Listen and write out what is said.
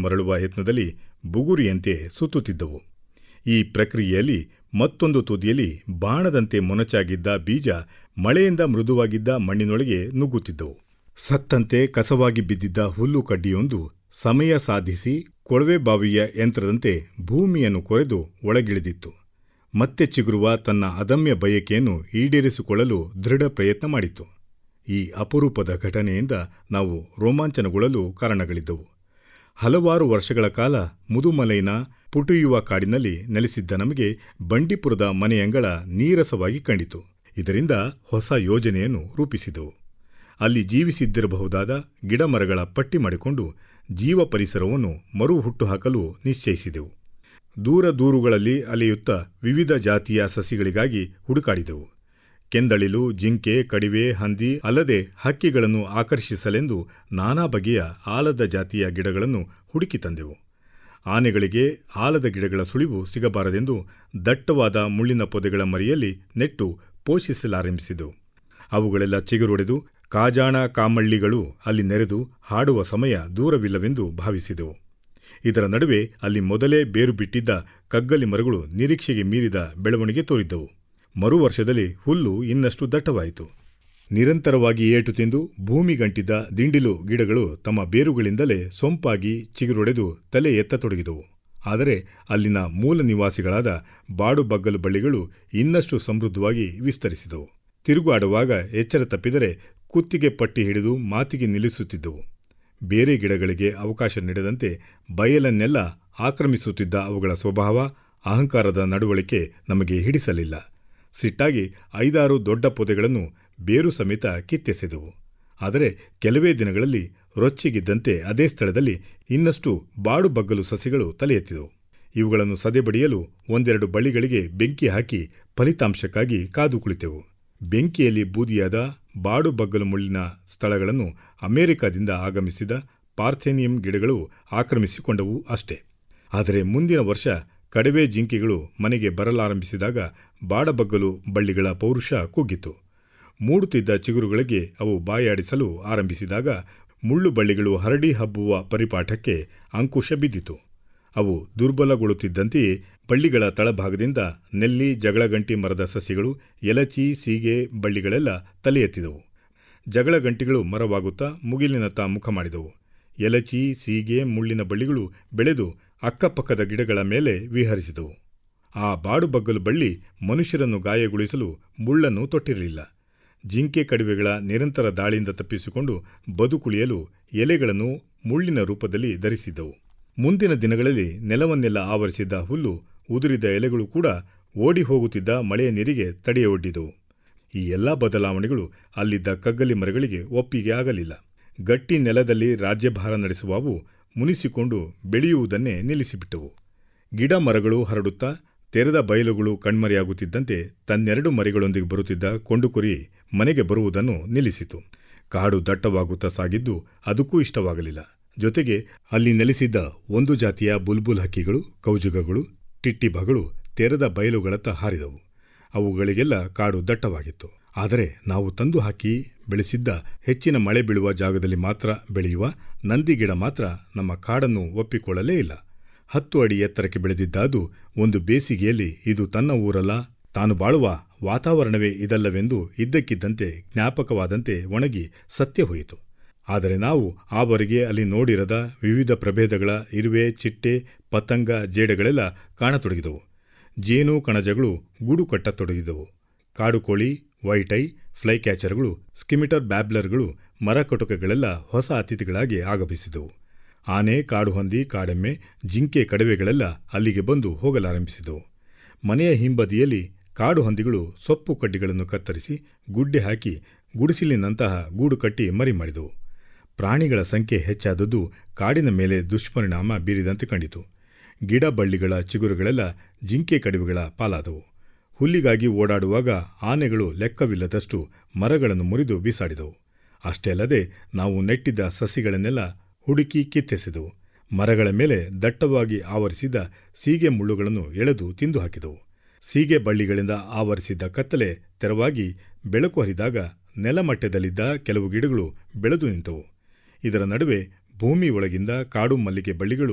ಮರಳುವ ಯತ್ನದಲ್ಲಿ ಬುಗುರಿಯಂತೆ ಸುತ್ತುತ್ತಿದ್ದವು ಈ ಪ್ರಕ್ರಿಯೆಯಲ್ಲಿ ಮತ್ತೊಂದು ತುದಿಯಲ್ಲಿ ಬಾಣದಂತೆ ಮೊನಚಾಗಿದ್ದ ಬೀಜ ಮಳೆಯಿಂದ ಮೃದುವಾಗಿದ್ದ ಮಣ್ಣಿನೊಳಗೆ ನುಗ್ಗುತ್ತಿದ್ದವು ಸತ್ತಂತೆ ಕಸವಾಗಿ ಬಿದ್ದಿದ್ದ ಹುಲ್ಲು ಕಡ್ಡಿಯೊಂದು ಸಮಯ ಸಾಧಿಸಿ ಕೊಳವೆ ಬಾವಿಯ ಯಂತ್ರದಂತೆ ಭೂಮಿಯನ್ನು ಕೊರೆದು ಒಳಗಿಳಿದಿತ್ತು ಮತ್ತೆ ಚಿಗುರುವ ತನ್ನ ಅದಮ್ಯ ಬಯಕೆಯನ್ನು ಈಡೇರಿಸಿಕೊಳ್ಳಲು ದೃಢ ಪ್ರಯತ್ನ ಮಾಡಿತ್ತು ಈ ಅಪರೂಪದ ಘಟನೆಯಿಂದ ನಾವು ರೋಮಾಂಚನಗೊಳ್ಳಲು ಕಾರಣಗಳಿದ್ದವು ಹಲವಾರು ವರ್ಷಗಳ ಕಾಲ ಮುದುಮಲೈನ ಪುಟುಯುವ ಕಾಡಿನಲ್ಲಿ ನೆಲೆಸಿದ್ದ ನಮಗೆ ಬಂಡೀಪುರದ ಮನೆಯಂಗಳ ನೀರಸವಾಗಿ ಕಂಡಿತು ಇದರಿಂದ ಹೊಸ ಯೋಜನೆಯನ್ನು ರೂಪಿಸಿದೆವು ಅಲ್ಲಿ ಜೀವಿಸಿದ್ದಿರಬಹುದಾದ ಗಿಡಮರಗಳ ಪಟ್ಟಿ ಮಾಡಿಕೊಂಡು ಜೀವ ಪರಿಸರವನ್ನು ಮರು ಹುಟ್ಟುಹಾಕಲು ನಿಶ್ಚಯಿಸಿದೆವು ದೂರ ದೂರುಗಳಲ್ಲಿ ಅಲೆಯುತ್ತಾ ವಿವಿಧ ಜಾತಿಯ ಸಸಿಗಳಿಗಾಗಿ ಹುಡುಕಾಡಿದೆವು ಕೆಂದಳಿಲು ಜಿಂಕೆ ಕಡಿವೆ ಹಂದಿ ಅಲ್ಲದೆ ಹಕ್ಕಿಗಳನ್ನು ಆಕರ್ಷಿಸಲೆಂದು ನಾನಾ ಬಗೆಯ ಆಲದ ಜಾತಿಯ ಗಿಡಗಳನ್ನು ಹುಡುಕಿ ತಂದೆವು ಆನೆಗಳಿಗೆ ಆಲದ ಗಿಡಗಳ ಸುಳಿವು ಸಿಗಬಾರದೆಂದು ದಟ್ಟವಾದ ಮುಳ್ಳಿನ ಪೊದೆಗಳ ಮರಿಯಲ್ಲಿ ನೆಟ್ಟು ಪೋಷಿಸಲಾರಂಭಿಸಿದೆವು ಅವುಗಳೆಲ್ಲ ಚಿಗುರೊಡೆದು ಕಾಜಾಣ ಕಾಮಳ್ಳಿಗಳು ಅಲ್ಲಿ ನೆರೆದು ಹಾಡುವ ಸಮಯ ದೂರವಿಲ್ಲವೆಂದು ಭಾವಿಸಿದೆವು ಇದರ ನಡುವೆ ಅಲ್ಲಿ ಮೊದಲೇ ಬೇರು ಬಿಟ್ಟಿದ್ದ ಕಗ್ಗಲಿ ಮರಗಳು ನಿರೀಕ್ಷೆಗೆ ಮೀರಿದ ಬೆಳವಣಿಗೆ ತೋರಿದ್ದವು ಮರು ವರ್ಷದಲ್ಲಿ ಹುಲ್ಲು ಇನ್ನಷ್ಟು ದಟ್ಟವಾಯಿತು ನಿರಂತರವಾಗಿ ಏಟು ತಿಂದು ಭೂಮಿಗಂಟಿದ್ದ ದಿಂಡಿಲು ಗಿಡಗಳು ತಮ್ಮ ಬೇರುಗಳಿಂದಲೇ ಸೊಂಪಾಗಿ ಚಿಗುರೊಡೆದು ತಲೆ ಎತ್ತತೊಡಗಿದವು ಆದರೆ ಅಲ್ಲಿನ ಮೂಲ ನಿವಾಸಿಗಳಾದ ಬಾಡು ಬಗ್ಗಲು ಬಳ್ಳಿಗಳು ಇನ್ನಷ್ಟು ಸಮೃದ್ಧವಾಗಿ ವಿಸ್ತರಿಸಿದವು ತಿರುಗಾಡುವಾಗ ಎಚ್ಚರ ತಪ್ಪಿದರೆ ಕುತ್ತಿಗೆ ಪಟ್ಟಿ ಹಿಡಿದು ಮಾತಿಗೆ ನಿಲ್ಲಿಸುತ್ತಿದ್ದವು ಬೇರೆ ಗಿಡಗಳಿಗೆ ಅವಕಾಶ ನೀಡದಂತೆ ಬಯಲನ್ನೆಲ್ಲ ಆಕ್ರಮಿಸುತ್ತಿದ್ದ ಅವುಗಳ ಸ್ವಭಾವ ಅಹಂಕಾರದ ನಡವಳಿಕೆ ನಮಗೆ ಹಿಡಿಸಲಿಲ್ಲ ಸಿಟ್ಟಾಗಿ ಐದಾರು ದೊಡ್ಡ ಪೊದೆಗಳನ್ನು ಬೇರು ಸಮೇತ ಕಿತ್ತೆಸೆದವು ಆದರೆ ಕೆಲವೇ ದಿನಗಳಲ್ಲಿ ರೊಚ್ಚಿಗಿದ್ದಂತೆ ಅದೇ ಸ್ಥಳದಲ್ಲಿ ಇನ್ನಷ್ಟು ಬಾಡು ಬಗ್ಗಲು ಸಸಿಗಳು ತಲೆ ಎತ್ತಿದವು ಇವುಗಳನ್ನು ಸದೆಬಡಿಯಲು ಒಂದೆರಡು ಬಳ್ಳಿಗಳಿಗೆ ಬೆಂಕಿ ಹಾಕಿ ಫಲಿತಾಂಶಕ್ಕಾಗಿ ಕಾದು ಕುಳಿತೆವು ಬೆಂಕಿಯಲ್ಲಿ ಬೂದಿಯಾದ ಬಾಡು ಬಗ್ಗಲು ಮುಳ್ಳಿನ ಸ್ಥಳಗಳನ್ನು ಅಮೆರಿಕದಿಂದ ಆಗಮಿಸಿದ ಪಾರ್ಥೇನಿಯಂ ಗಿಡಗಳು ಆಕ್ರಮಿಸಿಕೊಂಡವು ಅಷ್ಟೇ ಆದರೆ ಮುಂದಿನ ವರ್ಷ ಕಡವೆ ಜಿಂಕೆಗಳು ಮನೆಗೆ ಬರಲಾರಂಭಿಸಿದಾಗ ಬಾಡಬಗ್ಗಲು ಬಳ್ಳಿಗಳ ಪೌರುಷ ಕುಗ್ಗಿತು ಮೂಡುತ್ತಿದ್ದ ಚಿಗುರುಗಳಿಗೆ ಅವು ಬಾಯಾಡಿಸಲು ಆರಂಭಿಸಿದಾಗ ಮುಳ್ಳು ಬಳ್ಳಿಗಳು ಹರಡಿ ಹಬ್ಬುವ ಪರಿಪಾಠಕ್ಕೆ ಅಂಕುಶ ಬಿದ್ದಿತು ಅವು ದುರ್ಬಲಗೊಳ್ಳುತ್ತಿದ್ದಂತೆಯೇ ಬಳ್ಳಿಗಳ ತಳಭಾಗದಿಂದ ನೆಲ್ಲಿ ಜಗಳಗಂಟಿ ಮರದ ಸಸಿಗಳು ಎಲಚಿ ಸೀಗೆ ಬಳ್ಳಿಗಳೆಲ್ಲ ತಲೆ ಎತ್ತಿದವು ಜಗಳಗಂಟಿಗಳು ಮರವಾಗುತ್ತಾ ಮುಗಿಲಿನತ್ತ ಮುಖ ಮಾಡಿದವು ಎಲಚಿ ಸೀಗೆ ಮುಳ್ಳಿನ ಬಳ್ಳಿಗಳು ಬೆಳೆದು ಅಕ್ಕಪಕ್ಕದ ಗಿಡಗಳ ಮೇಲೆ ವಿಹರಿಸಿದವು ಆ ಬಾಡು ಬಗ್ಗಲು ಬಳ್ಳಿ ಮನುಷ್ಯರನ್ನು ಗಾಯಗೊಳಿಸಲು ಮುಳ್ಳನ್ನು ತೊಟ್ಟಿರಲಿಲ್ಲ ಜಿಂಕೆ ಕಡಿವೆಗಳ ನಿರಂತರ ದಾಳಿಯಿಂದ ತಪ್ಪಿಸಿಕೊಂಡು ಬದುಕುಳಿಯಲು ಎಲೆಗಳನ್ನು ಮುಳ್ಳಿನ ರೂಪದಲ್ಲಿ ಧರಿಸಿದ್ದವು ಮುಂದಿನ ದಿನಗಳಲ್ಲಿ ನೆಲವನ್ನೆಲ್ಲ ಆವರಿಸಿದ್ದ ಹುಲ್ಲು ಉದುರಿದ ಎಲೆಗಳು ಕೂಡ ಓಡಿ ಹೋಗುತ್ತಿದ್ದ ಮಳೆಯ ನೀರಿಗೆ ತಡೆಯೊಡ್ಡಿದವು ಈ ಎಲ್ಲ ಬದಲಾವಣೆಗಳು ಅಲ್ಲಿದ್ದ ಕಗ್ಗಲಿ ಮರಗಳಿಗೆ ಒಪ್ಪಿಗೆ ಆಗಲಿಲ್ಲ ಗಟ್ಟಿ ನೆಲದಲ್ಲಿ ರಾಜ್ಯಭಾರ ನಡೆಸುವವು ಮುನಿಸಿಕೊಂಡು ಬೆಳೆಯುವುದನ್ನೇ ನಿಲ್ಲಿಸಿಬಿಟ್ಟವು ಗಿಡ ಮರಗಳು ಹರಡುತ್ತಾ ತೆರೆದ ಬಯಲುಗಳು ಕಣ್ಮರೆಯಾಗುತ್ತಿದ್ದಂತೆ ತನ್ನೆರಡು ಮರಿಗಳೊಂದಿಗೆ ಬರುತ್ತಿದ್ದ ಕೊಂಡುಕುರಿ ಮನೆಗೆ ಬರುವುದನ್ನು ನಿಲ್ಲಿಸಿತು ಕಾಡು ದಟ್ಟವಾಗುತ್ತಾ ಸಾಗಿದ್ದು ಅದಕ್ಕೂ ಇಷ್ಟವಾಗಲಿಲ್ಲ ಜೊತೆಗೆ ಅಲ್ಲಿ ನೆಲೆಸಿದ್ದ ಒಂದು ಜಾತಿಯ ಬುಲ್ಬುಲ್ ಹಕ್ಕಿಗಳು ಕೌಜುಗಗಳು ಟಿಟ್ಟಿಬಗಳು ತೆರೆದ ಬಯಲುಗಳತ್ತ ಹಾರಿದವು ಅವುಗಳಿಗೆಲ್ಲ ಕಾಡು ದಟ್ಟವಾಗಿತ್ತು ಆದರೆ ನಾವು ತಂದು ಹಾಕಿ ಬೆಳೆಸಿದ್ದ ಹೆಚ್ಚಿನ ಮಳೆ ಬೀಳುವ ಜಾಗದಲ್ಲಿ ಮಾತ್ರ ಬೆಳೆಯುವ ನಂದಿ ಗಿಡ ಮಾತ್ರ ನಮ್ಮ ಕಾಡನ್ನು ಒಪ್ಪಿಕೊಳ್ಳಲೇ ಇಲ್ಲ ಹತ್ತು ಅಡಿ ಎತ್ತರಕ್ಕೆ ಬೆಳೆದಿದ್ದ ಅದು ಒಂದು ಬೇಸಿಗೆಯಲ್ಲಿ ಇದು ತನ್ನ ಊರಲ್ಲ ತಾನು ಬಾಳುವ ವಾತಾವರಣವೇ ಇದಲ್ಲವೆಂದು ಇದ್ದಕ್ಕಿದ್ದಂತೆ ಜ್ಞಾಪಕವಾದಂತೆ ಒಣಗಿ ಸತ್ಯ ಹೋಯಿತು ಆದರೆ ನಾವು ಆವರೆಗೆ ಅಲ್ಲಿ ನೋಡಿರದ ವಿವಿಧ ಪ್ರಭೇದಗಳ ಇರುವೆ ಚಿಟ್ಟೆ ಪತಂಗ ಜೇಡಗಳೆಲ್ಲ ಕಾಣತೊಡಗಿದವು ಜೇನು ಕಣಜಗಳು ಗೂಡು ಕಟ್ಟತೊಡಗಿದವು ಕಾಡುಕೋಳಿ ವೈಟೈ ಫ್ಲೈ ಕ್ಯಾಚರ್ಗಳು ಸ್ಕಿಮಿಟರ್ ಬ್ಯಾಬ್ಲರ್ಗಳು ಮರಕಟುಕಗಳೆಲ್ಲ ಹೊಸ ಅತಿಥಿಗಳಾಗಿ ಆಗಮಿಸಿದವು ಆನೆ ಕಾಡುಹಂದಿ ಕಾಡೆಮ್ಮೆ ಜಿಂಕೆ ಕಡವೆಗಳೆಲ್ಲ ಅಲ್ಲಿಗೆ ಬಂದು ಹೋಗಲಾರಂಭಿಸಿದವು ಮನೆಯ ಹಿಂಬದಿಯಲ್ಲಿ ಕಾಡು ಹಂದಿಗಳು ಸೊಪ್ಪು ಕಡ್ಡಿಗಳನ್ನು ಕತ್ತರಿಸಿ ಗುಡ್ಡೆ ಹಾಕಿ ಗುಡಿಸಿಲಿನಂತಹ ಗೂಡು ಕಟ್ಟಿ ಮರಿ ಮಾಡಿದವು ಪ್ರಾಣಿಗಳ ಸಂಖ್ಯೆ ಹೆಚ್ಚಾದದ್ದು ಕಾಡಿನ ಮೇಲೆ ದುಷ್ಪರಿಣಾಮ ಬೀರಿದಂತೆ ಕಂಡಿತು ಗಿಡ ಬಳ್ಳಿಗಳ ಚಿಗುರುಗಳೆಲ್ಲ ಜಿಂಕೆ ಕಡಿವೆಗಳ ಪಾಲಾದವು ಹುಲ್ಲಿಗಾಗಿ ಓಡಾಡುವಾಗ ಆನೆಗಳು ಲೆಕ್ಕವಿಲ್ಲದಷ್ಟು ಮರಗಳನ್ನು ಮುರಿದು ಬೀಸಾಡಿದವು ಅಷ್ಟೇ ಅಲ್ಲದೆ ನಾವು ನೆಟ್ಟಿದ್ದ ಸಸಿಗಳನ್ನೆಲ್ಲ ಹುಡುಕಿ ಕಿತ್ತೆಸೆದವು ಮರಗಳ ಮೇಲೆ ದಟ್ಟವಾಗಿ ಆವರಿಸಿದ ಸೀಗೆ ಮುಳ್ಳುಗಳನ್ನು ಎಳೆದು ತಿಂದು ಹಾಕಿದವು ಸೀಗೆ ಬಳ್ಳಿಗಳಿಂದ ಆವರಿಸಿದ್ದ ಕತ್ತಲೆ ತೆರವಾಗಿ ಬೆಳಕು ಹರಿದಾಗ ನೆಲಮಟ್ಟದಲ್ಲಿದ್ದ ಕೆಲವು ಗಿಡಗಳು ಬೆಳೆದು ನಿಂತವು ಇದರ ನಡುವೆ ಭೂಮಿ ಒಳಗಿಂದ ಕಾಡು ಮಲ್ಲಿಗೆ ಬಳ್ಳಿಗಳು